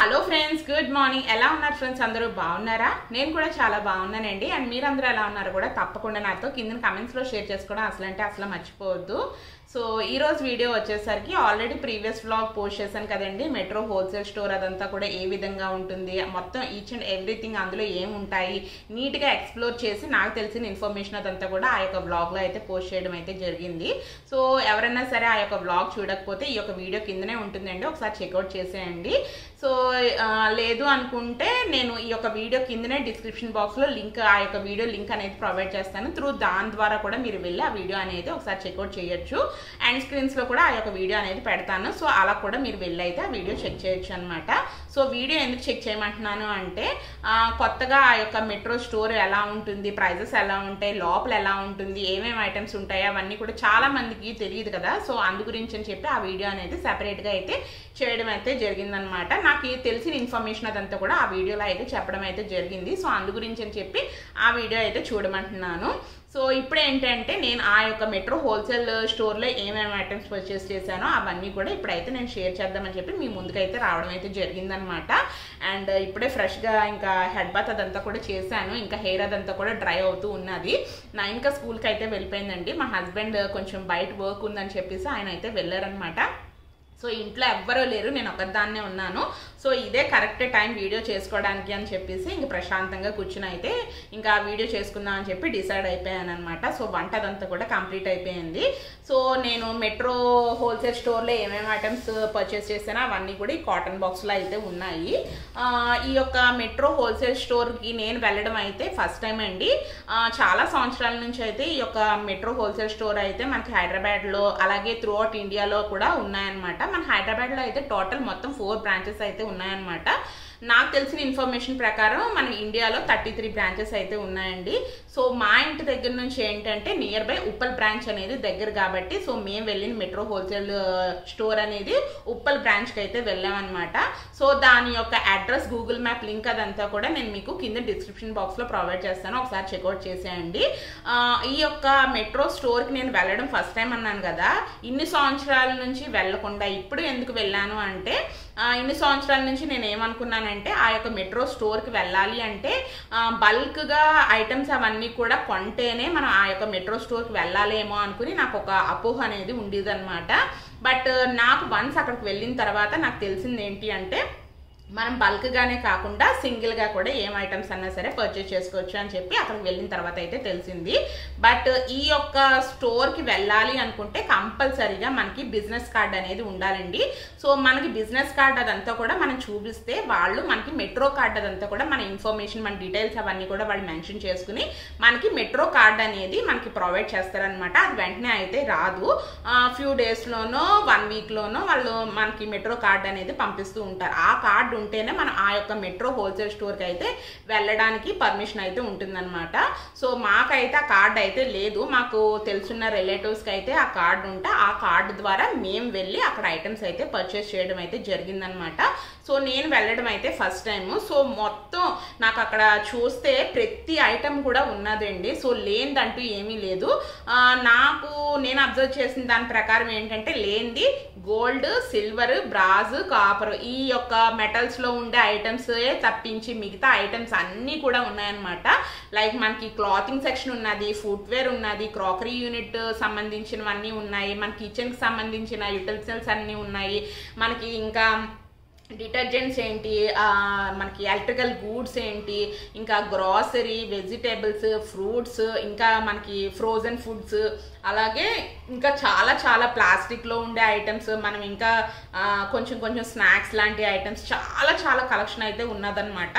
Hello friends good morning ఎలా ఉన్నారు friends అందరూ బాగున్నారా నేను కూడా చాలా బాగున్నానండి అండ్ మీరందరూ ఎలా ఉన్నారు కూడా తప్పకుండా నాతో కింద కమెంట్స్లో షేర్ చేసుకోవడం అసలు అంటే అసలు మర్చిపోవద్దు సో ఈ రోజు వీడియో వచ్చేసరికి ఆల్రెడీ ప్రీవియస్ వ్లాగ్ పోస్ట్ చేశాను కదండి మెట్రో హోల్సేల్ స్టోర్ అదంతా కూడా ఏ విధంగా ఉంటుంది మొత్తం ఈచ్ అండ్ ఎవ్రీథింగ్ అందులో ఏముంటాయి నీట్గా ఎక్స్ప్లోర్ చేసి నాకు తెలిసిన ఇన్ఫర్మేషన్ అదంతా కూడా ఆ యొక్క వ్లాగ్లో అయితే పోస్ట్ చేయడం అయితే జరిగింది సో ఎవరైనా సరే ఆ యొక్క వ్లాగ్ చూడకపోతే ఈ యొక్క వీడియో కిందనే ఉంటుందండి ఒకసారి చెక్అవుట్ చేసేయండి సో ఆ, లేదు అనుకుంటే నేను ఈ యొక్క వీడియో కిందనే డిస్క్రిప్షన్ బాక్స్లో లింక్ ఆ యొక్క వీడియో లింక్ అనేది ప్రొవైడ్ చేస్తాను త్రూ దాని ద్వారా కూడా మీరు వెళ్ళి ఆ వీడియో అనేది ఒకసారి చెక్అవుట్ చేయొచ్చు అండ్ స్క్రీన్స్లో కూడా ఆ యొక్క వీడియో అనేది పెడతాను సో అలా కూడా మీరు వెళ్ళి అయితే ఆ వీడియో చెక్ చేయొచ్చు అనమాట సో వీడియో ఎందుకు చెక్ చేయమంటున్నాను అంటే ఆ, కొత్తగా ఆ యొక్క మెట్రో స్టోర్ ఎలా ఉంటుంది ప్రైజెస్ ఎలా ఉంటాయి లోపల ఎలా ఉంటుంది ఏమేమి ఐటమ్స్ ఉంటాయి అవన్నీ కూడా చాలా మందికి తెలియదు కదా సో అందు గురించి అని చెప్పి ఆ వీడియో అనేది సెపరేట్గా అయితే చేయడం అయితే జరిగిందనమాట నాకు ఈ తెలిసిన ఇన్ఫర్మేషన్ అదంతా కూడా ఆ వీడియోలో అయితే చెప్పడం అయితే జరిగింది సో అందు గురించి అని చెప్పి ఆ వీడియో అయితే చూడమంటున్నాను సో ఇప్పుడు ఏంటంటే నేను ఆ యొక్క మెట్రో హోల్సేల్ స్టోర్లో ఏమేమి ఐటమ్స్ పర్చేస్ చేశానో అవన్నీ కూడా ఇప్పుడైతే నేను షేర్ చేద్దామని చెప్పి మీ ముందుకైతే రావడం అయితే జరిగిందనమాట అండ్ ఇప్పుడే ఫ్రెష్గా ఇంకా హెడ్ బాత్ అదంతా కూడా చేశాను ఇంకా హెయిర్ అదంతా కూడా డ్రై అవుతూ ఉన్నది నా ఇంకా స్కూల్కి అయితే వెళ్ళిపోయిందండి మా హస్బెండ్ కొంచెం బయట వర్క్ ఉందని చెప్పేసి ఆయన అయితే వెళ్ళారనమాట సో ఇంట్లో ఎవ్వరూ లేరు నేను ఒకదాన్నే ఉన్నాను సో ఇదే కరెక్ట్ టైం వీడియో చేసుకోవడానికి అని చెప్పేసి ఇంక ప్రశాంతంగా కూర్చుని అయితే ఇంకా వీడియో చేసుకుందాం అని చెప్పి డిసైడ్ అయిపోయాను అనమాట సో వంట అదంతా కూడా కంప్లీట్ అయిపోయింది సో నేను మెట్రో హోల్సేల్ స్టోర్లో ఏమేమి ఐటమ్స్ పర్చేస్ చేసానో అవన్నీ కూడా ఈ కాటన్ బాక్స్లో అయితే ఉన్నాయి ఆ, ఈ యొక్క మెట్రో హోల్సేల్ స్టోర్కి నేను వెళ్ళడం అయితే ఫస్ట్ టైం అండి ఆ, చాలా సంవత్సరాల నుంచి అయితే ఈ యొక్క మెట్రో హోల్సేల్ స్టోర్ అయితే మనకి హైదరాబాద్లో అలాగే త్రూ అవుట్ ఇండియాలో కూడా ఉన్నాయన్నమాట మన హైదరాబాద్లో అయితే టోటల్ మొత్తం ఫోర్ బ్రాంచెస్ అయితే ఉన్నాయన్నమాట నాకు తెలిసిన ఇన్ఫర్మేషన్ ప్రకారం మన ఇండియాలో థర్టీ త్రీ బ్రాంచెస్ అయితే ఉన్నాయండి సో మా ఇంటి దగ్గర నుంచి ఏంటంటే నియర్ బై ఉప్పల్ బ్రాంచ్ అనేది దగ్గర కాబట్టి సో మేము వెళ్ళిన మెట్రో హోల్సేల్ స్టోర్ అనేది ఉప్పల్ బ్రాంచ్కి అయితే వెళ్ళామన్నమాట సో దాని యొక్క అడ్రస్ గూగుల్ మ్యాప్ లింక్ అదంతా కూడా నేను మీకు కింద డిస్క్రిప్షన్ బాక్స్లో ప్రొవైడ్ చేస్తాను ఒకసారి చెక్అవుట్ చేసేయండి ఆ, ఈ యొక్క మెట్రో స్టోర్కి నేను వెళ్ళడం ఫస్ట్ టైం అన్నాను కదా ఇన్ని సంవత్సరాల నుంచి వెళ్ళకుండా ఇప్పుడు ఎందుకు వెళ్ళాను అంటే ఆ, ఇన్ని సంవత్సరాల నుంచి నేను ఏమనుకున్నానంటే ఆ యొక్క మెట్రో స్టోర్కి వెళ్ళాలి అంటే ఆ, బల్క్గా ఐటమ్స్ అవన్నీ కూడా కొంటేనే మనం ఆ యొక్క మెట్రో స్టోర్కి వెళ్ళాలేమో అనుకుని నాకు ఒక అపోహ అనేది ఉండేదన్నమాట బట్ నాకు వన్స్ అక్కడికి వెళ్ళిన తర్వాత నాకు తెలిసింది ఏంటి అంటే మనం బల్క్గానే కాకుండా సింగిల్గా కూడా ఏం ఐటమ్స్ అన్నా సరే పర్చేస్ చేసుకోవచ్చు అని చెప్పి అక్కడికి వెళ్ళిన తర్వాత అయితే తెలిసింది బట్ ఈ యొక్క స్టోర్కి వెళ్ళాలి అనుకుంటే కంపల్సరీగా మనకి బిజినెస్ కార్డ్ అనేది ఉండాలండి సో మనకి బిజినెస్ కార్డ్ అదంతా కూడా మనం చూపిస్తే వాళ్ళు మనకి మెట్రో కార్డ్ అదంతా కూడా మన ఇన్ఫర్మేషన్ మన డీటెయిల్స్ అవన్నీ కూడా వాళ్ళు మెన్షన్ చేసుకుని మనకి మెట్రో కార్డ్ అనేది మనకి ప్రొవైడ్ చేస్తారనమాట అది వెంటనే అయితే రాదు ఫ్యూ డేస్లోనో వన్ వీక్లోనో వాళ్ళు మనకి మెట్రో కార్డ్ అనేది పంపిస్తూ ఉంటారు ఆ కార్డ్ ఉంటేనే మనం ఆ యొక్క మెట్రో హోల్సేల్ స్టోర్కి అయితే వెళ్ళడానికి పర్మిషన్ అయితే ఉంటుందన్నమాట సో మాకైతే ఆ కార్డ్ అయితే లేదు మాకు తెలుసున్న రిలేటివ్స్కి అయితే ఆ కార్డు ఉంటే ఆ కార్డు ద్వారా మేము వెళ్ళి అక్కడ ఐటమ్స్ అయితే పర్చేస్ చేయడం అయితే జరిగిందనమాట సో నేను వెళ్ళడం అయితే ఫస్ట్ టైం సో మొత్తం నాకు అక్కడ చూస్తే ప్రతి ఐటమ్ కూడా ఉన్నదండి సో లేనిదంటూ ఏమీ లేదు ఆ, నాకు నేను అబ్జర్వ్ చేసిన దాని ప్రకారం ఏంటంటే లేనిది గోల్డ్ సిల్వర్ బ్రాజ్ కాపర్ ఈ యొక్క మెటల్స్లో ఉండే ఐటమ్స్ తప్పించి మిగతా ఐటమ్స్ అన్నీ కూడా ఉన్నాయన్నమాట లైక్ మనకి క్లాతింగ్ సెక్షన్ ఉన్నది ఫుట్వేర్ ఉన్నది క్రాకరీ యూనిట్ సంబంధించినవన్నీ ఉన్నాయి మన కిచెన్కి సంబంధించిన యుటెన్సిల్స్ అన్నీ ఉన్నాయి మనకి ఇంకా డిటర్జెంట్స్ ఏంటి ఆ, మనకి ఎలక్ట్రికల్ గూడ్స్ ఏంటి ఇంకా గ్రాసరీ వెజిటేబుల్స్ ఫ్రూట్స్ ఇంకా మనకి ఫ్రోజన్ ఫుడ్స్ అలాగే ఇంకా చాలా చాలా ప్లాస్టిక్లో ఉండే ఐటమ్స్ మనం ఇంకా ఆ, కొంచెం కొంచెం స్నాక్స్ లాంటి ఐటమ్స్ చాలా చాలా కలెక్షన్ అయితే ఉన్నదన్నమాట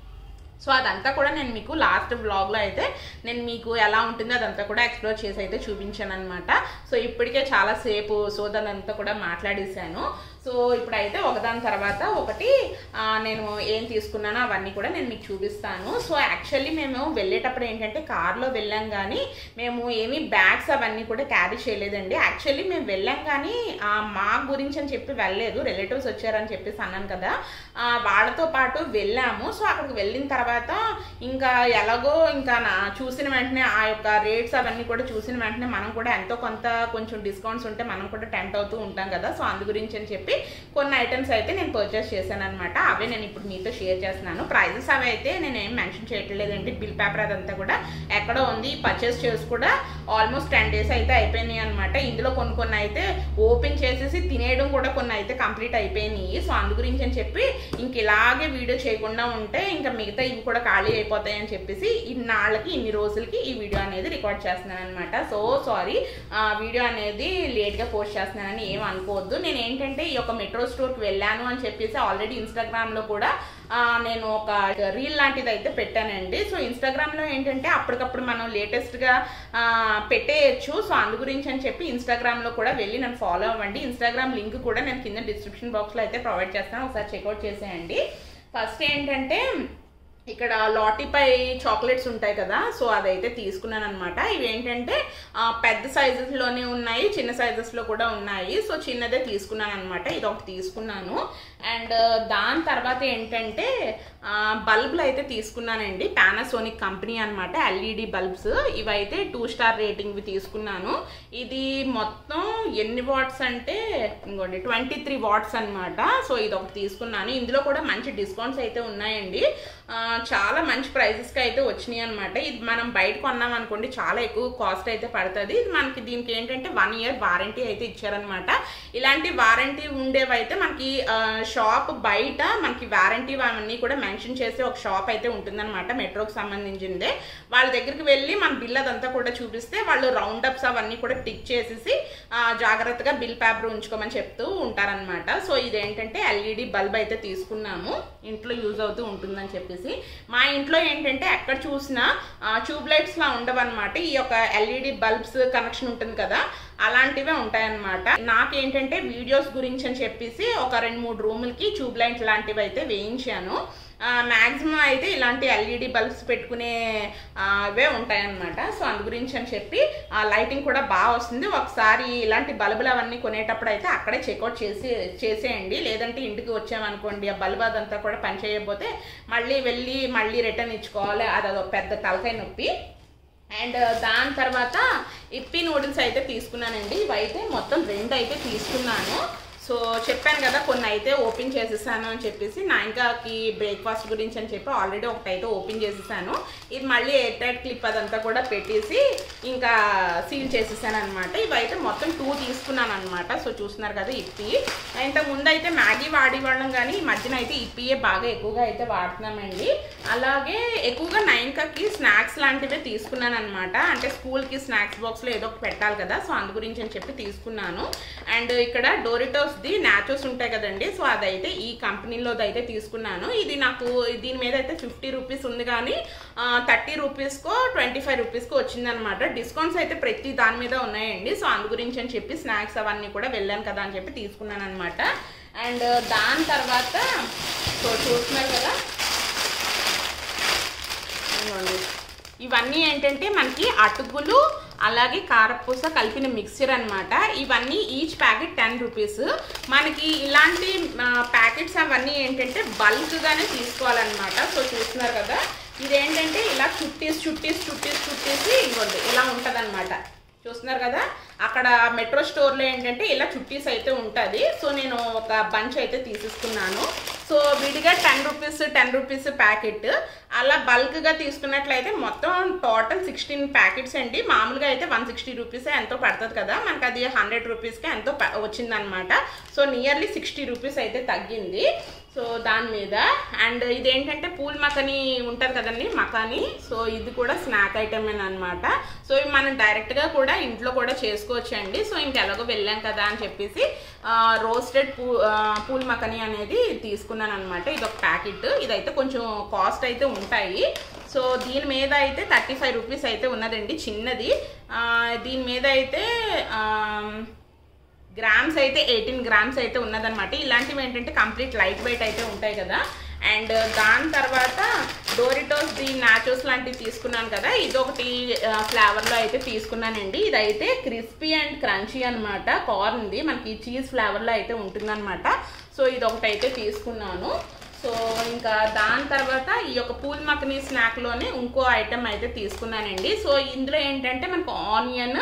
సో అదంతా కూడా నేను మీకు లాస్ట్ వ్లాగ్లో అయితే నేను మీకు ఎలా ఉంటుందో అదంతా కూడా ఎక్స్ప్లోర్ చేసి అయితే చూపించాను అనమాట సో ఇప్పటికే చాలా సేపు సో దానంతా కూడా మాట్లాడేశాను సో ఇప్పుడైతే ఒకదాని తర్వాత ఒకటి ఆ, నేను ఏం తీసుకున్నానో అవన్నీ కూడా నేను మీకు చూపిస్తాను సో యాక్చువల్లీ మేము వెళ్ళేటప్పుడు ఏంటంటే కార్లో వెళ్ళాం కానీ మేము ఏమీ బ్యాగ్స్ అవన్నీ కూడా క్యారీ చేయలేదండి యాక్చువల్లీ మేము వెళ్ళాం కానీ ఆ, మా గురించి అని చెప్పి వెళ్ళలేదు రిలేటివ్స్ వచ్చారని చెప్పేసి అన్నాను కదా ఆ, వాళ్ళతో పాటు వెళ్ళాము సో అక్కడికి వెళ్ళిన తర్వాత ఇంకా ఎలాగో ఇంకా నా చూసిన వెంటనే ఆ యొక్క రేట్స్ అవన్నీ కూడా చూసిన వెంటనే మనం కూడా ఎంతో కొంత కొంచెం డిస్కౌంట్స్ ఉంటే మనం కూడా టెంట్ అవుతూ ఉంటాం కదా సో అందు గురించి అని చెప్పి కొన్ని ఐటమ్స్ అయితే నేను పర్చేస్ చేశాను అనమాట అవే నేను ఇప్పుడు మీతో షేర్ చేస్తున్నాను ప్రైజెస్ అవి అయితే నేను ఏం మెన్షన్ చేయట్లేదండి బిల్ పేపర్ అదంతా కూడా ఎక్కడో ఉంది పర్చేస్ చేసి కూడా ఆల్మోస్ట్ టెన్ డేస్ అయితే అయిపోయినాయి అనమాట ఇందులో కొన్ని కొన్ని అయితే ఓపెన్ చేసేసి తినేయడం కూడా కొన్ని అయితే కంప్లీట్ అయిపోయినాయి సో అందు గురించి అని చెప్పి ఇంక ఇలాగే వీడియో చేయకుండా ఉంటే ఇంకా మిగతా ఇవి కూడా ఖాళీ అయిపోతాయి అని చెప్పేసి ఇన్నాళ్ళకి ఇన్ని రోజులకి ఈ వీడియో అనేది రికార్డ్ చేస్తున్నాను అనమాట సో సారీ వీడియో అనేది లేట్గా పోస్ట్ చేస్తున్నానని ఏం అనుకోవద్దు నేను ఏంటంటే ఈ యొక్క మెట్రో స్టోర్కి వెళ్ళాను అని చెప్పేసి ఆల్రెడీ ఇన్స్టాగ్రామ్లో కూడా ఆ, నేను ఒక రీల్ లాంటిది అయితే పెట్టానండి సో ఇన్స్టాగ్రామ్లో ఏంటంటే అప్పటికప్పుడు మనం లేటెస్ట్గా పెట్టేయచ్చు సో అందు గురించి అని చెప్పి ఇన్స్టాగ్రామ్లో కూడా వెళ్ళి నన్ను ఫాలో అవ్వండి ఇన్స్టాగ్రామ్ లింక్ కూడా నేను కింద డిస్క్రిప్షన్ బాక్స్లో అయితే ప్రొవైడ్ చేస్తాను ఒకసారి చెక్అవుట్ చేసేయండి ఫస్ట్ ఏంటంటే ఇక్కడ లాటీపై చాక్లెట్స్ ఉంటాయి కదా సో అదైతే తీసుకున్నాను అనమాట ఇవి ఏంటంటే ఆ, పెద్ద సైజెస్లోనే ఉన్నాయి చిన్న సైజెస్లో కూడా ఉన్నాయి సో చిన్నదే తీసుకున్నాను అనమాట ఇది ఒకటి తీసుకున్నాను అండ్ దాని తర్వాత ఏంటంటే ఆ, బల్బులు అయితే తీసుకున్నానండి పానాసోనిక్ కంపెనీ అనమాట ఎల్ఈడి బల్బ్స్ ఇవైతే టూ స్టార్ రేటింగ్వి తీసుకున్నాను ఇది మొత్తం ఎన్ని వాట్స్ అంటే ఇంకోండి ట్వంటీ త్రీ వాట్స్ అనమాట సో ఇది ఒకటి తీసుకున్నాను ఇందులో కూడా మంచి డిస్కౌంట్స్ అయితే ఉన్నాయండి ఆ, చాలా మంచి ప్రైజెస్కి అయితే వచ్చినాయి అనమాట ఇది మనం బయట కొన్నాం అనుకోండి చాలా ఎక్కువ కాస్ట్ అయితే పడుతుంది ఇది మనకి దీనికి ఏంటంటే వన్ ఇయర్ వారంటీ అయితే ఇచ్చారనమాట ఇలాంటి వారంటీ ఉండేవైతే మనకి ఆ, షాప్ బయట మనకి వారంటీ అవన్నీ కూడా మెన్షన్ చేసి ఒక షాప్ అయితే ఉంటుందన్నమాట మెట్రోకి సంబంధించిందే వాళ్ళ దగ్గరికి వెళ్ళి మన బిల్ అదంతా కూడా చూపిస్తే వాళ్ళు రౌండ్ అప్స్ అవన్నీ కూడా టిక్ చేసేసి ఆ, జాగ్రత్తగా బిల్ పేపర్ ఉంచుకోమని చెప్తూ ఉంటారనమాట సో ఇదేంటంటే ఎల్ఈడి బల్బ్ అయితే తీసుకున్నాము ఇంట్లో యూజ్ అవుతూ ఉంటుందని చెప్పేసి మా ఇంట్లో ఏంటంటే ఎక్కడ చూసినా ట్యూబ్ లైట్స్ లా ఉండవన్నమాట ఈ యొక్క ఎల్ఈడి బల్బ్స్ కనెక్షన్ ఉంటుంది కదా అలాంటివే ఉంటాయన్నమాట నాకేంటంటే వీడియోస్ గురించి అని చెప్పేసి ఒక రెండు మూడు రూములకి ట్యూబ్ లైట్ లాంటివి అయితే వేయించాను మ్యాక్సిమం అయితే ఇలాంటి ఎల్ఈడి బల్బ్స్ పెట్టుకునే ఆ, అవే ఉంటాయన్నమాట సో అందు గురించి అని చెప్పి ఆ లైటింగ్ కూడా బాగా వస్తుంది ఒకసారి ఇలాంటి బల్బులు అవన్నీ కొనేటప్పుడు అయితే అక్కడే చెక్అవుట్ చేసి చేసేయండి లేదంటే ఇంటికి వచ్చామనుకోండి ఆ బల్బ్ అదంతా కూడా పనిచేయకపోతే మళ్ళీ వెళ్ళి మళ్ళీ రిటర్న్ ఇచ్చుకోవాలి అది అదొక పెద్ద తలకాయ నొప్పి అండ్ దాని తర్వాత ఇప్పి నూడిల్స్ అయితే తీసుకున్నానండి ఇవైతే మొత్తం రెండు అయితే తీసుకున్నాను సో చెప్పాను కదా కొన్ని అయితే ఓపెన్ చేసేసాను అని చెప్పేసి నా ఇంకాకి బ్రేక్ఫాస్ట్ గురించి అని చెప్పి ఆల్రెడీ ఒకటి అయితే ఓపెన్ చేసేసాను ఇది మళ్ళీ ఎయిర్ టైట్ క్లిప్ అదంతా కూడా పెట్టేసి ఇంకా సీల్ చేసేసాను అనమాట ఇవైతే మొత్తం టూ తీసుకున్నాను అనమాట సో చూస్తున్నారు కదా ఇప్పి ఇంతకు ముందు అయితే మ్యాగీ వాడేవాళ్ళం కానీ ఈ మధ్యన అయితే ఇప్పియే బాగా ఎక్కువగా అయితే వాడుతున్నామండి అలాగే ఎక్కువగా నైన్కాకి స్నాక్స్ లాంటివే తీసుకున్నాను అనమాట అంటే స్కూల్కి స్నాక్స్ బాక్స్లో ఏదో ఒకటి పెట్టాలి కదా సో అందు గురించి అని చెప్పి తీసుకున్నాను అండ్ ఇక్కడ డోరిటోస్ది నాచోస్ ఉంటాయి కదండి సో అదైతే ఈ కంపెనీలోది అయితే తీసుకున్నాను ఇది నాకు దీని మీద అయితే ఫిఫ్టీ రూపీస్ ఉంది కానీ థర్టీ రూపీస్కో ట్వంటీ ఫైవ్ రూపీస్కో వచ్చిందనమాట డిస్కౌంట్స్ అయితే ప్రతి దాని మీద ఉన్నాయండి సో అందు గురించి అని చెప్పి స్నాక్స్ అవన్నీ కూడా వెళ్ళాను కదా అని చెప్పి తీసుకున్నాను అనమాట అండ్ దాని తర్వాత సో చూస్తున్నారు కదా ఇదిగోండి. ఇవన్నీ ఏంటంటే మనకి అటుకులు అలాగే కారపూస కలిపిన మిక్చర్ అన్నమాట ఇవన్నీ ఈచ్ ప్యాకెట్ టెన్ రూపీస్ మనకి ఇలాంటి ప్యాకెట్స్ అవన్నీ ఏంటంటే బల్క్గానే తీసుకోవాలన్నమాట సో చూస్తున్నారు కదా ఇదేంటంటే ఇలా చుట్టేసి చుట్టేసి చుట్టేసి చుట్టేసి ఇవ్వండి ఇలా ఉంటుంది చూస్తున్నారు కదా అక్కడ మెట్రో స్టోర్లో ఏంటంటే ఇలా చుట్టీస్ అయితే ఉంటుంది సో నేను ఒక బంచ్ అయితే తీసేసుకున్నాను సో విడిగా ten rupees ten rupees packet అలా బల్క్గా తీసుకున్నట్లయితే మొత్తం టోటల్ సిక్స్టీన్ ప్యాకెట్స్ అండి మామూలుగా అయితే వన్ సిక్స్టీ రూపీసే ఎంతో పడుతుంది కదా మనకు అది హండ్రెడ్ రూపీస్కే ఎంతో ప- వచ్చిందనమాట సో నియర్లీ సిక్స్టీ రూపీస్ అయితే తగ్గింది సో దాని మీద అండ్ ఇదేంటంటే పూల్ మకని ఉంటుంది కదండి మకాని సో ఇది కూడా స్నాక్ ఐటమ్ అనమాట సో ఇవి మనం డైరెక్ట్గా కూడా ఇంట్లో కూడా చేసుకోవచ్చండి సో ఇంకెలాగో వెళ్ళాం కదా అని చెప్పేసి రోస్టెడ్ పూ ఆ, పూల్ మకని అనేది తీసుకున్నాను అనమాట ఇది ఒక ప్యాకెట్ ఇదైతే కొంచెం కాస్ట్ అయితే ఉంటాయి సో దీని మీద అయితే థర్టీ ఫైవ్ రూపీస్ అయితే ఉన్నదండి చిన్నది ఆ, దీని మీద అయితే ఆ, గ్రామ్స్ అయితే ఎయిటీన్ గ్రామ్స్ అయితే ఉన్నదన్నమాట ఇలాంటివి ఏంటంటే కంప్లీట్ లైట్ వెయిట్ అయితే ఉంటాయి కదా అండ్ దాని తర్వాత డోరిటోస్ ది నాచోస్ లాంటివి తీసుకున్నాను కదా ఇది ఒకటి ఫ్లేవర్లో అయితే తీసుకున్నానండి ఇదైతే క్రిస్పీ అండ్ క్రంచీ అనమాట కార్న్ది మనకి చీజ్ ఫ్లేవర్లో అయితే ఉంటుందన్నమాట సో ఇది ఒకటి అయితే తీసుకున్నాను సో ఇంకా దాని తర్వాత ఈ యొక్క పూల్ మక్కని స్నాక్లోనే ఇంకో ఐటెం అయితే తీసుకున్నానండి సో ఇందులో ఏంటంటే మనకు ఆనియన్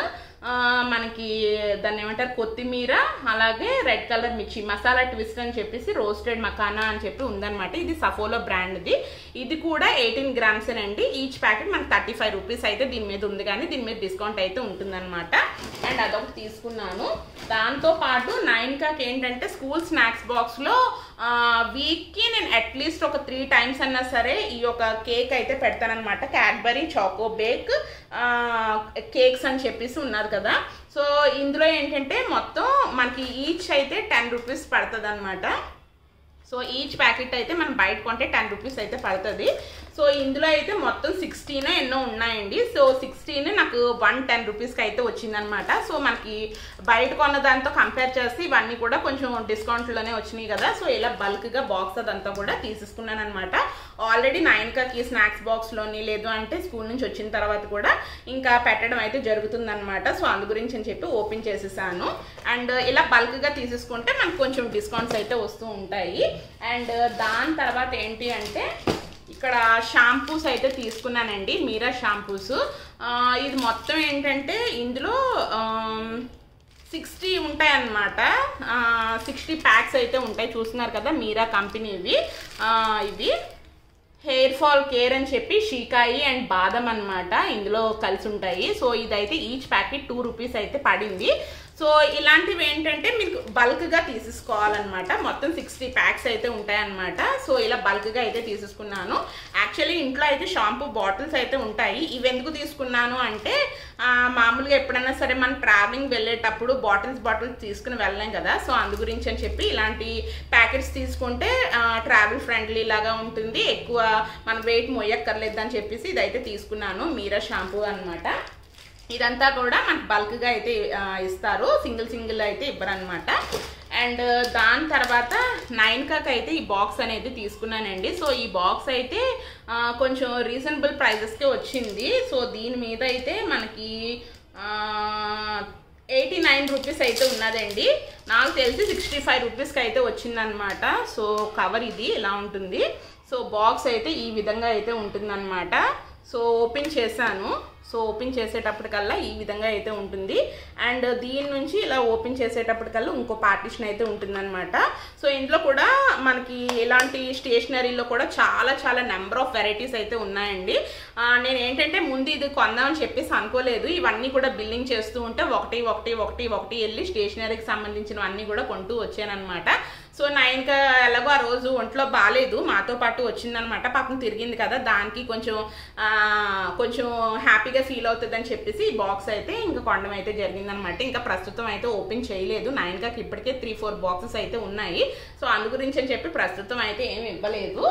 ఆ, మనకి దాన్ని ఏమంటారు కొత్తిమీర అలాగే రెడ్ కలర్ మిర్చి మసాలా ట్విస్ట్ అని చెప్పేసి రోస్టెడ్ మకానా అని చెప్పి ఉందన్నమాట ఇది సఫోలో బ్రాండ్ది ఇది కూడా ఎయిటీన్ గ్రామ్స్ అండి ఈచ్ ప్యాకెట్ మనకి థర్టీ ఫైవ్ రూపీస్ అయితే దీని మీద ఉంది కానీ దీని మీద డిస్కౌంట్ అయితే ఉంటుందన్నమాట అండ్ అదొకటి తీసుకున్నాను దాంతో పాటు నైన్ కాక్ ఏంటంటే స్కూల్ స్నాక్స్ బాక్స్లో వీక్కి నేను అట్లీస్ట్ ఒక త్రీ టైమ్స్ అన్నా సరే ఈ యొక్క కేక్ అయితే పెడతానమాట క్యాడ్బరీ చాకో బేక్ కేక్స్ అని చెప్పేసి ఉన్నారు కదా సో ఇందులో ఏంటంటే మొత్తం మనకి ఈచ్ అయితే టెన్ రూపీస్ పడుతుంది అనమాట సో ఈచ్ ప్యాకెట్ అయితే మనం బయట కొంటే టెన్ రూపీస్ అయితే పడుతుంది సో ఇందులో అయితే మొత్తం సిక్స్టీన్ ఎన్నో ఉన్నాయండి సో సిక్స్టీన్ నాకు వన్ టెన్ రూపీస్కి అయితే వచ్చిందనమాట సో మనకి బయట కొన్న దాంతో కంపేర్ చేస్తే ఇవన్నీ కూడా కొంచెం డిస్కౌంట్లోనే వచ్చినాయి కదా సో ఇలా బల్క్గా బాక్స్ అదంతా కూడా తీసేసుకున్నాను అనమాట ఆల్రెడీ నైన్కాకి స్నాక్స్ బాక్స్లోని లేదు అంటే స్కూల్ నుంచి వచ్చిన తర్వాత కూడా ఇంకా పెట్టడం అయితే జరుగుతుందన్నమాట సో అందు గురించి అని చెప్పి ఓపెన్ చేసేసాను అండ్ ఇలా బల్క్గా తీసేసుకుంటే మనకు కొంచెం డిస్కౌంట్స్ అయితే వస్తూ ఉంటాయి అండ్ దాని తర్వాత ఏంటి అంటే ఇక్కడ షాంపూస్ అయితే తీసుకున్నానండి మీరా షాంపూస్ ఇది మొత్తం ఏంటంటే ఇందులో సిక్స్టీ ఉంటాయి అన్నమాట సిక్స్టీ ప్యాక్స్ అయితే ఉంటాయి చూస్తున్నారు కదా మీరా కంపెనీవి ఆ, ఇవి హెయిర్ ఫాల్ కేర్ అని చెప్పి షీకాయి అండ్ బాదం అన్నమాట ఇందులో కలిసి ఉంటాయి సో ఇదైతే ఈచ్ ప్యాకెట్ టూ రూపీస్ అయితే పడింది సో ఇలాంటివి ఏంటంటే మీకు బల్క్గా తీసేసుకోవాలన్నమాట మొత్తం సిక్స్టీ ప్యాక్స్ అయితే ఉంటాయన్నమాట సో ఇలా బల్క్గా అయితే తీసేసుకున్నాను యాక్చువల్లీ ఇంట్లో అయితే షాంపూ బాటిల్స్ అయితే ఉంటాయి ఇవి ఎందుకు తీసుకున్నాను అంటే ఆ, మామూలుగా ఎప్పుడైనా సరే మనం ట్రావెలింగ్ వెళ్ళేటప్పుడు బాటిల్స్ బాటిల్స్ తీసుకుని వెళ్ళలేం కదా సో అందు గురించి అని చెప్పి ఇలాంటి ప్యాకెట్స్ తీసుకుంటే ట్రావెల్ ఫ్రెండ్లీ లాగా ఉంటుంది ఎక్కువ మన వెయిట్ మొయ్యక్కర్లేదు అని చెప్పేసి ఇదైతే తీసుకున్నాను మీరా షాంపూ అన్నమాట ఇదంతా కూడా మనకు బల్క్గా అయితే ఆ, ఇస్తారు సింగిల్ సింగిల్ అయితే ఇవ్వరు అనమాట అండ్ దాని తర్వాత నైన్ కాక్ అయితే ఈ బాక్స్ అనేది తీసుకున్నానండి సో ఈ బాక్స్ అయితే ఆ, కొంచెం రీజనబుల్ ప్రైజెస్కే వచ్చింది సో దీని మీద అయితే మనకి ఎయిటీ నైన్ రూపీస్ అయితే ఉన్నదండి నాకు తెలిసి సిక్స్టీ ఫైవ్ రూపీస్కి అయితే వచ్చిందనమాట సో కవర్ ఇది ఇలా ఉంటుంది సో బాక్స్ అయితే ఈ విధంగా అయితే ఉంటుందన్నమాట సో ఓపెన్ చేశాను సో ఓపెన్ చేసేటప్పటికల్లా ఈ విధంగా అయితే ఉంటుంది అండ్ దీని నుంచి ఇలా ఓపెన్ చేసేటప్పటికల్లా ఇంకో పార్టిషన్ అయితే ఉంటుందన్నమాట సో ఇందులో కూడా మనకి ఇలాంటి స్టేషనరీలో కూడా చాలా చాలా నెంబర్ ఆఫ్ వెరైటీస్ అయితే ఉన్నాయండి ఆ, నేను ఏంటంటే ముందు ఇది కొందామని చెప్పేసి అనుకోలేదు ఇవన్నీ కూడా బిల్లింగ్ చేస్తూ ఉంటే ఒకటి ఒకటి ఒకటి ఒకటి వెళ్ళి స్టేషనరీకి సంబంధించినవన్నీ కూడా కొంటూ వచ్చానమాట సో నైన్కి ఎలాగో ఆ రోజు ఒంట్లో బాగాలేదు మాతో పాటు వచ్చిందనమాట పాపం తిరిగింది కదా దానికి కొంచెం ఆ, కొంచెం హ్యాపీగా ఫీల్ అవుతుంది అని చెప్పేసి ఈ బాక్స్ అయితే ఇంకా కొనడం అయితే జరిగిందనమాట ఇంకా ప్రస్తుతం అయితే ఓపెన్ చేయలేదు నైన్కి ఇప్పటికే త్రీ ఫోర్ బాక్సెస్ అయితే ఉన్నాయి సో అందు గురించి అని చెప్పి ప్రస్తుతం అయితే ఏమి ఇవ్వలేదు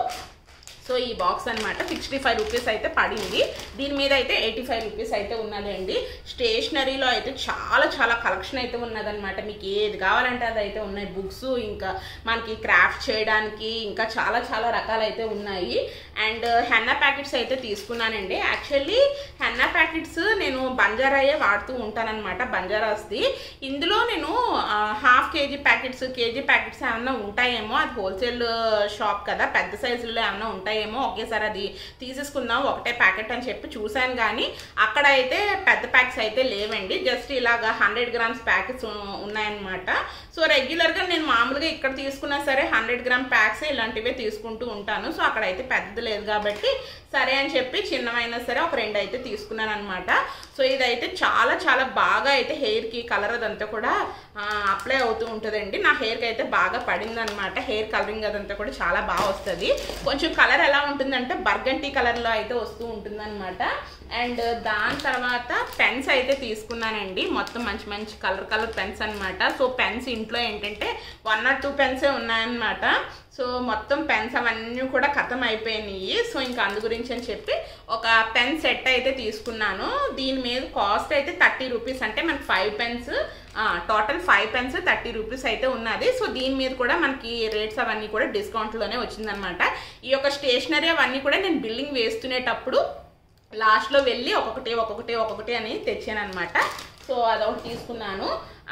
సో ఈ బాక్స్ అనమాట సిక్స్టీ ఫైవ్ రూపీస్ అయితే పడింది దీని మీద అయితే ఎయిటీ ఫైవ్ రూపీస్ అయితే ఉన్నదండి స్టేషనరీలో అయితే చాలా చాలా కలెక్షన్ అయితే ఉన్నదన్నమాట మీకు ఏది కావాలంటే అది అయితే ఉన్నాయి బుక్స్ ఇంకా మనకి క్రాఫ్ట్ చేయడానికి ఇంకా చాలా చాలా రకాలు అయితే ఉన్నాయి అండ్ హెన్నా ప్యాకెట్స్ అయితే తీసుకున్నానండి యాక్చువల్లీ హెన్నా ప్యాకెట్స్ నేను బంజారాయే వాడుతూ ఉంటానన్నమాట బంజారాస్ది ఇందులో నేను half KG packets KG packets ఏమన్నా ఉంటాయేమో అది హోల్సేల్ షాప్ కదా పెద్ద సైజులో ఏమన్నా ఉంటాయేమో ఒకేసారి అది తీసేసుకుందాం ఒకటే ప్యాకెట్ అని చెప్పి చూశాను కానీ అక్కడ అయితే పెద్ద ప్యాక్స్ అయితే లేవండి జస్ట్ ఇలాగా హండ్రెడ్ గ్రామ్స్ ప్యాకెట్స్ ఉన్నాయన్నమాట సో రెగ్యులర్గా నేను మామూలుగా ఇక్కడ తీసుకున్నా సరే హండ్రెడ్ గ్రామ్ ప్యాక్స్ ఇలాంటివే తీసుకుంటూ ఉంటాను సో అక్కడ అయితే పెద్దది లేదు కాబట్టి సరే అని చెప్పి చిన్నవైనా సరే ఒక రెండు అయితే తీసుకున్నాను అనమాట సో ఇదైతే చాలా చాలా బాగా అయితే హెయిర్కి కలర్ అదంతా కూడా అప్లై అవుతూ ఉంటుందండి నా హెయిర్కి అయితే బాగా పడింది అనమాట హెయిర్ కలరింగ్ అదంతా కూడా చాలా బాగా వస్తుంది కొంచెం కలర్ ఎలా ఉంటుందంటే బర్గంటీ కలర్లో అయితే వస్తూ ఉంటుందన్నమాట అండ్ దాని తర్వాత పెన్స్ అయితే తీసుకున్నానండి మొత్తం మంచి మంచి కలర్ కలర్ పెన్స్ అన్నమాట సో పెన్స్ ఇంట్లో ఏంటంటే వన్ ఆర్ టూ పెన్సే ఉన్నాయన్నమాట సో మొత్తం పెన్స్ అవన్నీ కూడా ఖతం అయిపోయినాయి సో ఇంకా అందు గురించి అని చెప్పి ఒక పెన్ సెట్ అయితే తీసుకున్నాను దీని మీద కాస్ట్ అయితే థర్టీ రూపీస్ అంటే మనకి five pens total five pens thirty rupees అయితే ఉన్నది సో దీని మీద కూడా మనకి రేట్స్ అవన్నీ కూడా డిస్కౌంట్లోనే వచ్చిందనమాట ఈ యొక్క స్టేషనరీ అవన్నీ కూడా నేను బిల్లింగ్ వేస్తునేటప్పుడు లాస్ట్లో వెళ్ళి ఒక్కొక్కటి ఒక్కొక్కటి ఒక్కొక్కటి అని తెచ్చాను అనమాట సో అదొకటి తీసుకున్నాను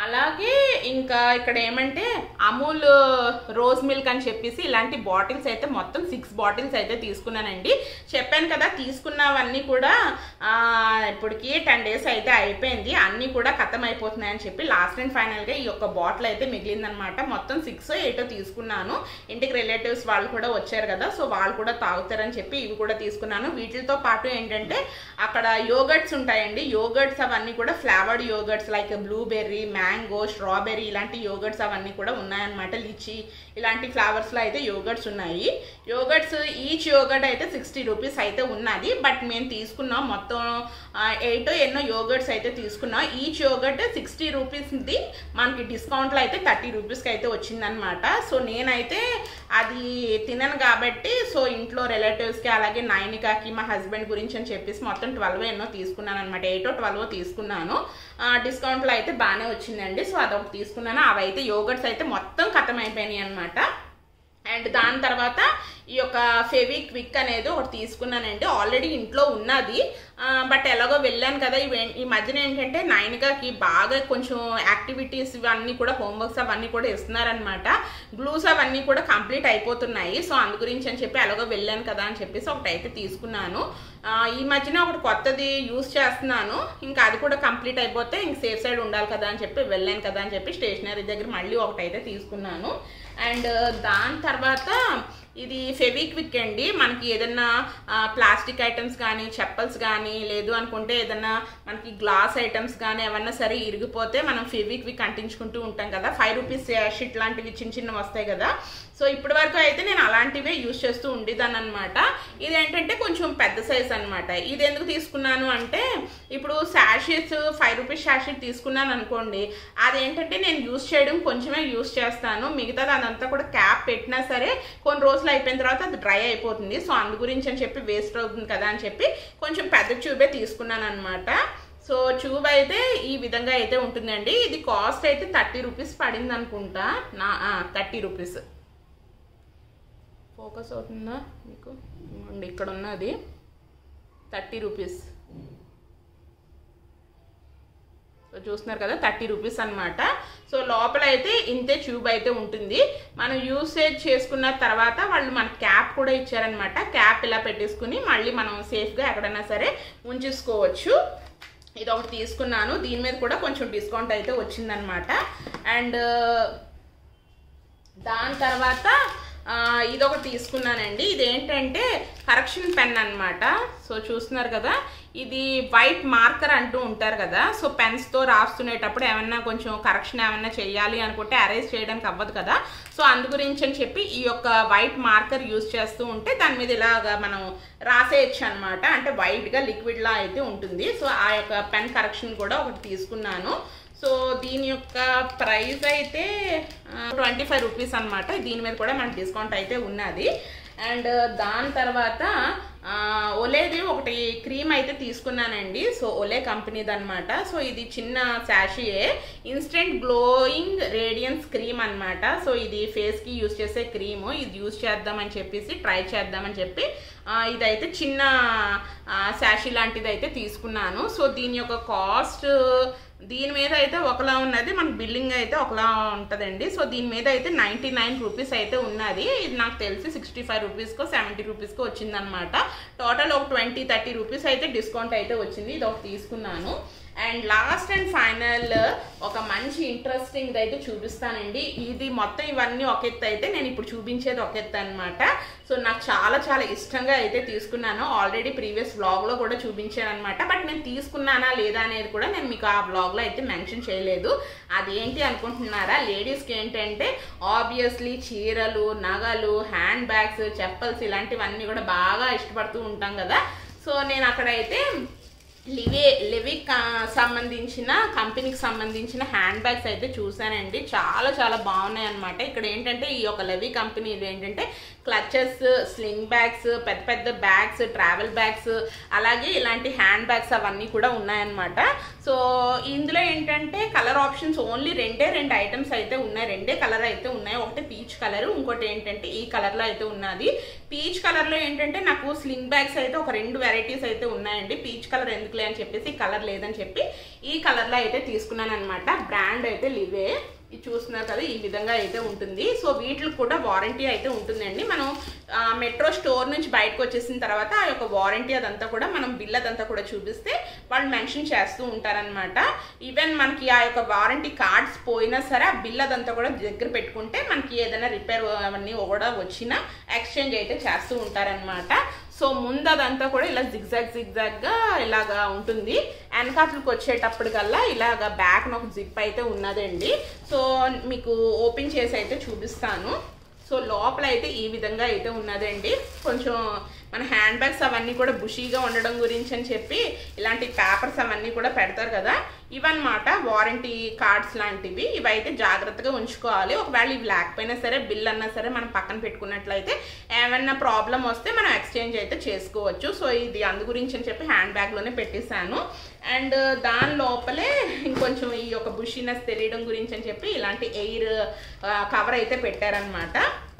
అలాగే ఇంకా ఇక్కడ ఏమంటే అమూల్ రోజ్ మిల్క్ అని చెప్పేసి ఇలాంటి బాటిల్స్ అయితే మొత్తం సిక్స్ బాటిల్స్ అయితే తీసుకున్నానండి చెప్పాను కదా తీసుకున్నవన్నీ కూడా ఆ, ఇప్పటికి టెన్ డేస్ అయితే అయిపోయింది అన్నీ కూడా ఖతం అయిపోతున్నాయని చెప్పి లాస్ట్ అండ్ ఫైనల్గా ఈ యొక్క బాటిల్ అయితే మిగిలిందనమాట మొత్తం సిక్స్ ఎయిటో తీసుకున్నాను ఇంటికి రిలేటివ్స్ వాళ్ళు కూడా వచ్చారు కదా సో వాళ్ళు కూడా తాగుతారని చెప్పి ఇవి కూడా తీసుకున్నాను వీటితో పాటు ఏంటంటే అక్కడ యోగర్ట్స్ ఉంటాయండి యోగర్ట్స్ అవన్నీ కూడా flavoured yogurts like blueberry mango strawberry ఇలాంటి యోగర్ట్స్ అవన్నీ కూడా ఉన్నాయన్నమాట లిచి ఇలాంటి ఫ్లవర్స్లో అయితే యోగర్ట్స్ ఉన్నాయి యోగర్ట్స్ ఈచ్ యోగర్ట్ అయితే సిక్స్టీ రూపీస్ అయితే ఉన్నది బట్ మేము తీసుకున్నాం మొత్తం ఎయిట్ ఎన్నో యోగర్ట్స్ అయితే తీసుకున్నాం ఈచ్ యోగర్ట్ సిక్స్టీ రూపీస్ది మనకి డిస్కౌంట్లో అయితే థర్టీ రూపీస్కి అయితే వచ్చిందనమాట సో నేనైతే అది తినను కాబట్టి సో ఇంట్లో రిలేటివ్స్కి అలాగే నైనికాకి మా హస్బెండ్ గురించి అని చెప్పేసి మొత్తం ట్వెల్వ్ ఎన్నో తీసుకున్నాను అనమాట ఎయిటో ట్వెల్వ్ తీసుకున్నాను డిస్కౌంట్లో అయితే బాగానే వచ్చిందండి సో అదొకటి తీసుకున్నాను అవి అయితే యోగర్ట్స్ అయితే మొత్తం ఖతం అయిపోయినాయి అనమాట అండ్ దాని తర్వాత ఈ యొక్క ఫెవి క్విక్ అనేది ఒకటి తీసుకున్నానండి ఆల్రెడీ ఇంట్లో ఉన్నది బట్ ఎలాగో వెళ్ళాను కదా ఇవి- ఈ మధ్యన ఏంటంటే నైన్గాకి బాగా కొంచెం యాక్టివిటీస్ ఇవన్నీ కూడా హోంవర్క్స్ అవన్నీ కూడా ఇస్తున్నారనమాట గ్లూస్ అవన్నీ కూడా కంప్లీట్ అయిపోతున్నాయి సో అందు గురించి అని చెప్పి ఎలాగో వెళ్ళాను కదా అని చెప్పేసి ఒకటి అయితే తీసుకున్నాను ఆ, ఈ మధ్యన ఒకటి కొత్తది యూస్ చేస్తున్నాను ఇంకా అది కూడా కంప్లీట్ అయిపోతే ఇంక సేఫ్ సైడ్ ఉండాలి కదా అని చెప్పి వెళ్ళాను కదా అని చెప్పి స్టేషనరీ దగ్గర మళ్ళీ ఒకటి అయితే తీసుకున్నాను అండ్ దాని తర్వాత ఇది ఫెవిక్విక్ అండి మనకి ఏదన్నా ప్లాస్టిక్ ఐటమ్స్ కానీ చెప్పల్స్ కానీ లేదు అనుకుంటే ఏదన్నా మనకి గ్లాస్ ఐటమ్స్ కానీ ఏమన్నా సరే ఇరిగిపోతే మనం ఫెవిక్విక్ అంటించుకుంటూ ఉంటాం కదా ఫైవ్ రూపీస్ షీట్ లాంటివి చిన్న చిన్న వస్తాయి కదా సో ఇప్పటి వరకు అయితే నేను అలాంటివే యూస్ చేస్తూ ఉండేదాన్ని అనమాట ఇది ఏంటంటే కొంచెం పెద్ద సైజ్ అనమాట ఇది ఎందుకు తీసుకున్నాను అంటే ఇప్పుడు శాషెట్స్ ఫైవ్ రూపీస్ శాషెట్ తీసుకున్నాను అనుకోండి అదేంటంటే నేను యూస్ చేయడం కొంచెమే యూస్ చేస్తాను మిగతాది అదంతా కూడా క్యాప్ పెట్టినా సరే కొన్ని రోజులు అయిపోయిన తర్వాత అది డ్రై అయిపోతుంది సో అందు గురించి అని చెప్పి వేస్ట్ అవుతుంది కదా అని చెప్పి కొంచెం పెద్ద ట్యూబే తీసుకున్నాను అనమాట సో ట్యూబ్ అయితే ఈ విధంగా అయితే ఉంటుందండి ఇది కాస్ట్ అయితే థర్టీ రూపీస్ పడింది అనుకుంటా నా థర్టీ రూపీస్ ఫోకస్ అవుతుందా మీకు ఇదిగోండి ఇక్కడ ఉన్నది థర్టీ రూపీస్ సో చూస్తున్నారు కదా థర్టీ రూపీస్ అన్నమాట సో లోపల అయితే ఇంతే ట్యూబ్ అయితే ఉంటుంది మనం యూసేజ్ చేసుకున్న తర్వాత వాళ్ళు మన క్యాప్ కూడా ఇచ్చారనమాట క్యాప్ ఇలా పెట్టేసుకుని మళ్ళీ మనం సేఫ్గా ఎక్కడైనా సరే ఉంచేసుకోవచ్చు ఇది ఒకటి తీసుకున్నాను దీని మీద కూడా కొంచెం డిస్కౌంట్ అయితే వచ్చిందనమాట అండ్ దాని తర్వాత ఆ, ఇదొకటి తీసుకున్నానండి ఇదేంటంటే కరెక్షన్ పెన్ అన్నమాట సో చూస్తున్నారు కదా ఇది వైట్ మార్కర్ అంటూ ఉంటారు కదా సో పెన్స్తో రాస్తునేటప్పుడు ఏమన్నా కొంచెం కరెక్షన్ ఏమన్నా చేయాలి అనుకుంటే అరేంజ్ చేయడానికి అవ్వదు కదా సో అందు గురించి అని చెప్పి ఈ యొక్క వైట్ మార్కర్ యూస్ చేస్తూ ఉంటే దాని మీద ఇలాగా మనం రాసేయచ్చు అనమాట అంటే వైట్గా లిక్విడ్లా అయితే ఉంటుంది సో ఆ యొక్క పెన్ కరెక్షన్ కూడా ఒకటి తీసుకున్నాను సో దీని యొక్క ప్రైస్ అయితే ట్వంటీ ఫైవ్ రూపీస్ అనమాట దీని మీద కూడా మనకి డిస్కౌంట్ అయితే ఉన్నది అండ్ దాని తర్వాత ఆ, ఒలేది ఒకటి క్రీమ్ అయితే తీసుకున్నానండి సో ఒలే కంపెనీది అనమాట సో ఇది చిన్న శాషియే ఇన్స్టెంట్ గ్లోయింగ్ రేడియన్స్ క్రీమ్ అన్నమాట సో ఇది ఫేస్కి యూస్ చేసే క్రీము ఇది యూస్ చేద్దామని చెప్పేసి ట్రై చేద్దామని చెప్పి ఆ, ఇదైతే చిన్న శాషి లాంటిది అయితే తీసుకున్నాను సో దీని యొక్క కాస్ట్ దీని మీద అయితే ఒకలా ఉన్నది మనకి బిల్లింగ్ అయితే ఒకలా ఉంటుందండి సో దీని మీద అయితే నైంటీ నైన్ రూపీస్ అయితే ఉన్నది ఇది నాకు తెలిసి సిక్స్టీ ఫైవ్ రూపీస్కో సెవెంటీ రూపీస్కో వచ్చిందనమాట టోటల్ ఒక ట్వంటీ థర్టీ రూపీస్ అయితే డిస్కౌంట్ అయితే వచ్చింది ఇది ఒకటి తీసుకున్నాను అండ్ లాస్ట్ అండ్ ఫైనల్ ఒక మంచి ఇంట్రెస్టింగ్ అయితే చూపిస్తానండి ఇది మొత్తం ఇవన్నీ ఒక ఎత్తు అయితే నేను ఇప్పుడు చూపించేది ఒక ఎత్తు అనమాట సో నాకు చాలా చాలా ఇష్టంగా అయితే తీసుకున్నాను ఆల్రెడీ ప్రీవియస్ వ్లాగ్లో కూడా చూపించాను అనమాట బట్ నేను తీసుకున్నానా లేదా అనేది కూడా నేను మీకు ఆ వ్లాగ్లో అయితే మెన్షన్ చేయలేదు అదేంటి అనుకుంటున్నారా లేడీస్కి ఏంటంటే ఆబ్వియస్లీ చీరలు నగలు హ్యాండ్ బ్యాగ్స్ చెప్పల్స్ ఇలాంటివన్నీ కూడా బాగా ఇష్టపడుతూ ఉంటాం కదా సో నేను అక్కడైతే లివే లివిక్ ఆ, సంబంధించిన కంపెనీకి సంబంధించిన హ్యాండ్ బ్యాగ్స్ అయితే చూసానండి చాలా చాలా బాగున్నాయి అనమాట ఇక్కడ ఏంటంటే ఈ యొక్క లెవీ కంపెనీలు ఏంటంటే క్లచెస్ స్లింగ్ బ్యాగ్స్ పెద్ద పెద్ద బ్యాగ్స్ ట్రావెల్ బ్యాగ్స్ అలాగే ఇలాంటి హ్యాండ్ బ్యాగ్స్ అవన్నీ కూడా ఉన్నాయన్నమాట సో ఇందులో ఏంటంటే కలర్ ఆప్షన్స్ ఓన్లీ రెండే రెండు ఐటమ్స్ అయితే ఉన్నాయి రెండే కలర్ అయితే ఉన్నాయి ఒకటి పీచ్ కలర్ ఇంకోటి ఏంటంటే ఈ కలర్లో అయితే ఉన్నది పీచ్ కలర్లో ఏంటంటే నాకు స్లింగ్ బ్యాగ్స్ అయితే ఒక రెండు వెరైటీస్ అయితే ఉన్నాయండి పీచ్ కలర్ ఎందుకులే అని చెప్పేసి కలర్ లేదని చెప్పి ఈ కలర్లో అయితే తీసుకున్నాను అనమాట బ్రాండ్ అయితే లివే ఇది చూస్తున్నారు కదా ఈ విధంగా అయితే ఉంటుంది సో వీటికి కూడా వారంటీ అయితే ఉంటుందండి మనం మెట్రో స్టోర్ నుంచి బయటకు వచ్చేసిన తర్వాత ఆ యొక్క వారంటీ అదంతా కూడా మనం బిల్ అదంతా కూడా చూపిస్తే వాళ్ళు మెన్షన్ చేస్తూ ఉంటారనమాట ఈవెన్ మనకి ఆ యొక్క వారంటీ కార్డ్స్ పోయినా సరే ఆ బిల్ అదంతా కూడా దగ్గర పెట్టుకుంటే మనకి ఏదైనా రిపేర్ అవన్నీ కూడా వచ్చినా ఎక్స్చేంజ్ అయితే చేస్తూ ఉంటారనమాట సో ముందు అదంతా కూడా ఇలా జిగ్జాగ్ జిగ్జాగ్గా ఇలాగా ఉంటుంది వెనకాతలకు వచ్చేటప్పటికల్లా ఇలాగ బ్యాక్ ఒక జిప్ అయితే ఉన్నదండి సో మీకు ఓపెన్ చేసి అయితే చూపిస్తాను సో లోపల అయితే ఈ విధంగా అయితే ఉన్నదండి కొంచెం మన హ్యాండ్ బ్యాగ్స్ అవన్నీ కూడా బుషీగా ఉండడం గురించి అని చెప్పి ఇలాంటి పేపర్స్ అవన్నీ కూడా పెడతారు కదా ఇవన్నమాట వారంటీ కార్డ్స్ లాంటివి ఇవైతే జాగ్రత్తగా ఉంచుకోవాలి ఒకవేళ ఇవి లేకపోయినా సరే బిల్ అన్నా సరే మనం పక్కన పెట్టుకున్నట్లయితే ఏమన్నా ప్రాబ్లం వస్తే మనం ఎక్స్చేంజ్ అయితే చేసుకోవచ్చు సో ఇది అందు గురించి అని చెప్పి హ్యాండ్ బ్యాగ్లోనే పెట్టేశాను అండ్ దాని లోపలే ఇంకొంచెం ఈ యొక్క బుషీనెస్ తెలియడం గురించి అని చెప్పి ఇలాంటి ఎయిర్ కవర్ అయితే పెట్టారనమాట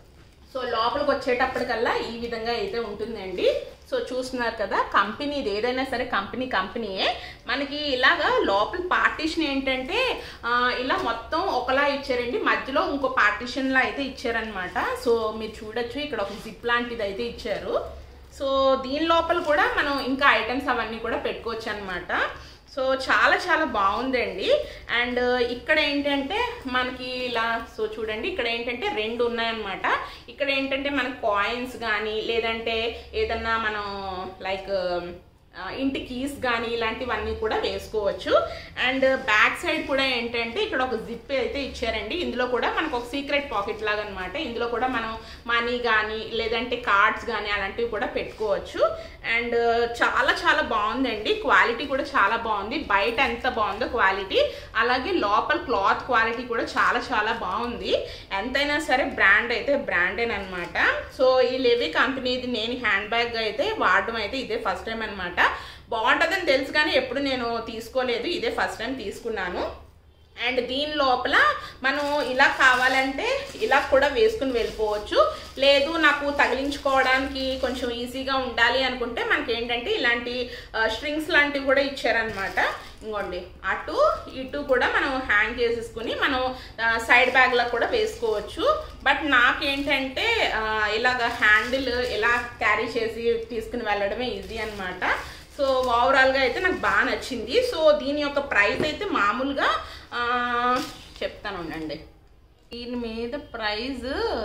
సో లోపలికి వచ్చేటప్పటికల్లా ఈ విధంగా అయితే ఉంటుందండి సో చూస్తున్నారు కదా కంపెనీ ఇది ఏదైనా సరే కంపెనీ కంపెనీయే మనకి ఇలాగా లోపల పార్టీషన్ ఏంటంటే ఆ, ఇలా మొత్తం ఒకలా ఇచ్చారండి మధ్యలో ఇంకో పార్టీషన్లా అయితే ఇచ్చారనమాట సో మీరు చూడొచ్చు ఇక్కడ ఒక జిప్ లాంటిది అయితే ఇచ్చారు సో దీని లోపల కూడా మనం ఇంకా ఐటమ్స్ అవన్నీ కూడా పెట్టుకోవచ్చు అనమాట సో చాలా చాలా బాగుందండి అండ్ ఇక్కడ ఏంటంటే మనకి ఇలా సో చూడండి ఇక్కడ ఏంటంటే రెండు ఉన్నాయన్నమాట ఇక్కడ ఏంటంటే మనకి కాయిన్స్ కానీ లేదంటే ఏదన్నా మనం లైక్ ఆ, ఇంటి కీస్ కానీ ఇలాంటివన్నీ కూడా వేసుకోవచ్చు అండ్ బ్యాక్ సైడ్ కూడా ఏంటంటే ఇక్కడ ఒక జిప్ అయితే ఇచ్చారండి ఇందులో కూడా మనకు ఒక సీక్రెట్ పాకెట్ లాగా అనమాట ఇందులో కూడా మనం మనీ కానీ లేదంటే కార్డ్స్ కానీ అలాంటివి కూడా పెట్టుకోవచ్చు అండ్ చాలా చాలా బాగుందండి క్వాలిటీ కూడా చాలా బాగుంది బయట ఎంత బాగుందో క్వాలిటీ అలాగే లోపల క్లాత్ క్వాలిటీ కూడా చాలా చాలా బాగుంది ఎంతైనా సరే బ్రాండ్ అయితే బ్రాండేనమాట సో ఈ లెవీ కంపెనీది నేను హ్యాండ్ బ్యాగ్ అయితే వాడడం అయితే ఇదే ఫస్ట్ టైం అనమాట బాగుంటుందని తెలుసు కానీ ఎప్పుడు నేను తీసుకోలేదు ఇదే ఫస్ట్ టైం తీసుకున్నాను అండ్ దీని లోపల మనం ఇలా కావాలంటే ఇలా కూడా వేసుకుని వెళ్ళిపోవచ్చు లేదు నాకు తగిలించుకోవడానికి కొంచెం ఈజీగా ఉండాలి అనుకుంటే మనకి ఏంటంటే ఇలాంటి స్ట్రింగ్స్ లాంటివి కూడా ఇచ్చారనమాట ఇంకోండి అటు ఇటు కూడా మనం హ్యాంగ్ చేసేసుకుని మనం సైడ్ బ్యాగ్లో కూడా వేసుకోవచ్చు బట్ నాకేంటంటే ఆ, ఇలాగ హ్యాండిల్ ఇలా క్యారీ చేసి తీసుకుని వెళ్ళడమే ఈజీ అనమాట సో ఓవరాల్గా అయితే నాకు బాగా నచ్చింది సో దీని యొక్క ప్రైస్ అయితే మామూలుగా ఆ, చెప్తాను ఉండండి దీని మీద ప్రైజ్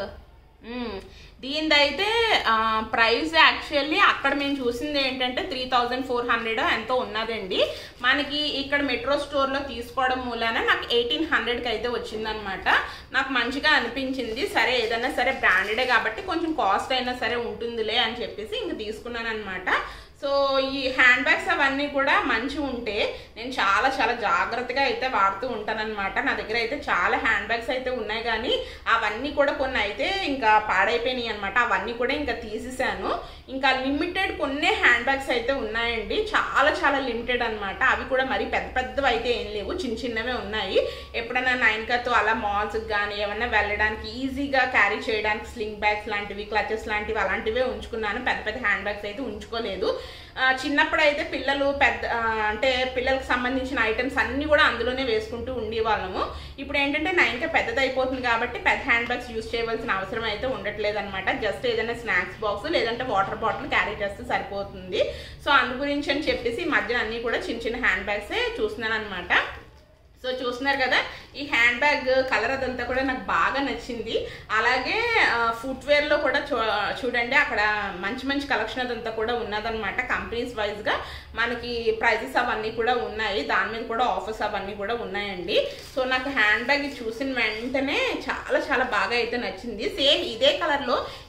దీనిదైతే ప్రైస్ యాక్చువల్లీ అక్కడ మేము చూసింది ఏంటంటే త్రీ థౌజండ్ ఫోర్ హండ్రెడ్ ఎంతో ఉన్నదండి మనకి ఇక్కడ మెట్రో స్టోర్లో తీసుకోవడం మూలాన నాకు ఎయిటీన్ హండ్రెడ్కి అయితే వచ్చిందనమాట నాకు మంచిగా అనిపించింది సరే ఏదైనా సరే బ్రాండెడే కాబట్టి కొంచెం కాస్ట్ అయినా సరే ఉంటుందిలే అని చెప్పేసి ఇంక తీసుకున్నాను అనమాట సో ఈ హ్యాండ్ బ్యాగ్స్ అవన్నీ కూడా మంచి ఉంటే నేను చాలా చాలా జాగ్రత్తగా అయితే వాడుతూ ఉంటానన్నమాట నా దగ్గర అయితే చాలా హ్యాండ్ బ్యాగ్స్ అయితే ఉన్నాయి కానీ అవన్నీ కూడా కొన్ని అయితే ఇంకా పాడైపోయినాయి అనమాట అవన్నీ కూడా ఇంకా తీసేసాను ఇంకా లిమిటెడ్ కొన్ని హ్యాండ్ బ్యాగ్స్ అయితే ఉన్నాయండి చాలా చాలా లిమిటెడ్ అన్నమాట అవి కూడా మరి పెద్ద పెద్దవి అయితే ఏం లేవు చిన్న చిన్నవే ఉన్నాయి ఎప్పుడైనా నైన్కతో అలా మాల్స్కి కానీ ఏమన్నా వెళ్ళడానికి ఈజీగా క్యారీ చేయడానికి స్లింగ్ బ్యాగ్స్ లాంటివి క్లచెస్ లాంటివి అలాంటివే ఉంచుకున్నాను పెద్ద పెద్ద హ్యాండ్ బ్యాగ్స్ అయితే ఉంచుకోలేదు ఆ, చిన్నప్పుడు అయితే పిల్లలు పెద్ద ఆ, అంటే పిల్లలకు సంబంధించిన ఐటమ్స్ అన్నీ కూడా అందులోనే వేసుకుంటూ ఉండేవాళ్ళము ఇప్పుడు ఏంటంటే నా ఇంకా పెద్దది అయిపోతుంది కాబట్టి పెద్ద హ్యాండ్ బ్యాగ్స్ యూస్ చేయవలసిన అవసరం అయితే ఉండట్లేదు అనమాట జస్ట్ ఏదైనా స్నాక్స్ బాక్స్ లేదంటే వాటర్ బాటిల్ క్యారీ చేస్తే సరిపోతుంది సో అందు గురించి అని చెప్పేసి ఈ మధ్య అన్నీ కూడా చిన్న చిన్న హ్యాండ్ బ్యాగ్సే చూస్తున్నాను అనమాట సో చూస్తున్నారు కదా ఈ హ్యాండ్ బ్యాగ్ కలర్ అదంతా కూడా నాకు బాగా నచ్చింది అలాగే ఫుట్వేర్లో కూడా చూ చూడండి అక్కడ మంచి మంచి కలెక్షన్ అదంతా కూడా ఉన్నదన్నమాట కంపెనీస్ వైజ్గా మనకి ప్రైజెస్ అవన్నీ కూడా ఉన్నాయి దాని మీద కూడా ఆఫర్స్ అవన్నీ కూడా ఉన్నాయండి సో నాకు హ్యాండ్ బ్యాగ్ ఇది చూసిన వెంటనే చాలా చాలా బాగా అయితే నచ్చింది సేమ్ ఇదే కలర్లో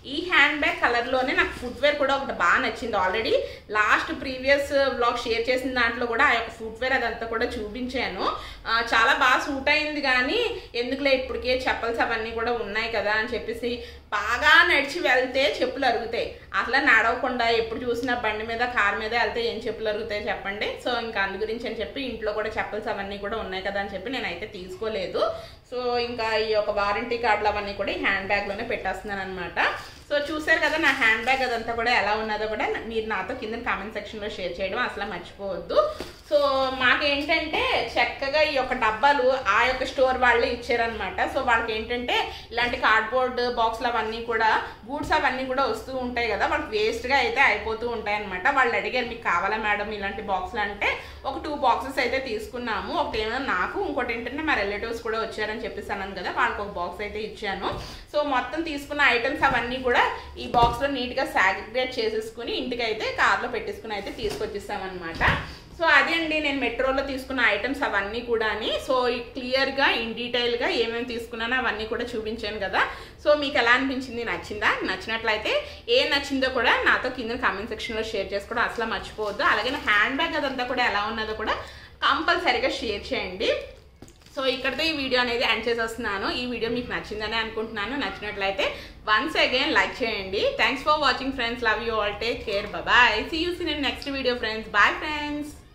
ఈ హ్యాండ్ బ్యాగ్ కలర్లోనే నాకు ఫుట్వేర్ కూడా ఒకటి బాగా నచ్చింది already last previous blog share చేసిన దాంట్లో కూడా ఆ యొక్క ఫుట్వేర్ అదంతా కూడా చూపించాను ఆ, చాలా బాగా సూట్ అయింది కానీ ఎందుకులే ఇప్పటికే చెప్పల్స్ అవన్నీ కూడా ఉన్నాయి కదా అని చెప్పేసి బాగా నడిచి వెళ్తే చెప్పులు అరుగుతాయి అసలు నడవకుండా ఎప్పుడు చూసినా బండి మీద కార్ మీద వెళ్తే ఏం చెప్పులు అరుగుతాయి చెప్పండి సో ఇంకా అందు గురించి అని చెప్పి ఇంట్లో కూడా చెప్పల్స్ అవన్నీ కూడా ఉన్నాయి కదా అని చెప్పి నేనైతే తీసుకోలేదు సో ఇంకా ఈ యొక్క వారంటీ కార్డులు అవన్నీ కూడా ఈ హ్యాండ్ బ్యాగ్లోనే పెట్టేస్తున్నాను అనమాట సో చూసారు కదా నా హ్యాండ్ బ్యాగ్ అదంతా కూడా ఎలా ఉన్నదో కూడా మీరు నాతో కింద కామెంట్ సెక్షన్లో షేర్ చేయడం అసలు మర్చిపోవద్దు సో మాకేంటంటే చక్కగా ఈ యొక్క డబ్బాలు ఆ యొక్క స్టోర్ వాళ్ళే ఇచ్చారనమాట సో వాళ్ళకి ఏంటంటే ఇలాంటి కార్డ్బోర్డ్ బాక్స్లు అవన్నీ కూడా గూడ్స్ అవన్నీ కూడా వస్తూ ఉంటాయి కదా వాళ్ళకి వేస్ట్గా అయితే అయిపోతూ ఉంటాయి అనమాట వాళ్ళు అడిగారు మీకు కావాలా మేడం ఇలాంటి బాక్సులు అంటే ఒక టూ బాక్సెస్ అయితే తీసుకున్నాము ఒకటి ఏమో నాకు ఇంకోటి ఏంటంటే మా రిలేటివ్స్ కూడా వచ్చారని చెప్పేసి అన్నాను కదా వాళ్ళకి ఒక బాక్స్ అయితే ఇచ్చాను సో మొత్తం తీసుకున్న ఐటమ్స్ అవన్నీ కూడా ఈ బాక్స్లో నీట్గా సాగ్రిగేట్ చేసేసుకుని ఇంటికి అయితే కార్లో పెట్టేసుకుని అయితే తీసుకొచ్చేసామన్నమాట సో అదే అండి నేను మెట్రోలో తీసుకున్న ఐటమ్స్ అవన్నీ కూడా సో క్లియర్గా ఇన్ డీటెయిల్గా ఏమేమి తీసుకున్నానో అవన్నీ కూడా చూపించాను కదా సో మీకు ఎలా అనిపించింది నచ్చిందా నచ్చినట్లయితే ఏ నచ్చిందో కూడా నాతో కింద కామెంట్ సెక్షన్లో షేర్ చేసుకోవడం అసలు మర్చిపోవద్దు అలాగే నా హ్యాండ్ బ్యాగ్ అదంతా కూడా ఎలా ఉన్నదో కూడా కంపల్సరీగా షేర్ చేయండి సో ఇక్కడితో ఈ వీడియో అనేది ఎండ్ చేసేస్తున్నాను ఈ వీడియో మీకు నచ్చిందని అనుకుంటున్నాను నచ్చినట్లయితే వన్స్ అగైన్ లైక్ చేయండి thanks for watching friends love you all take care bye see you soon in next video friends bye friends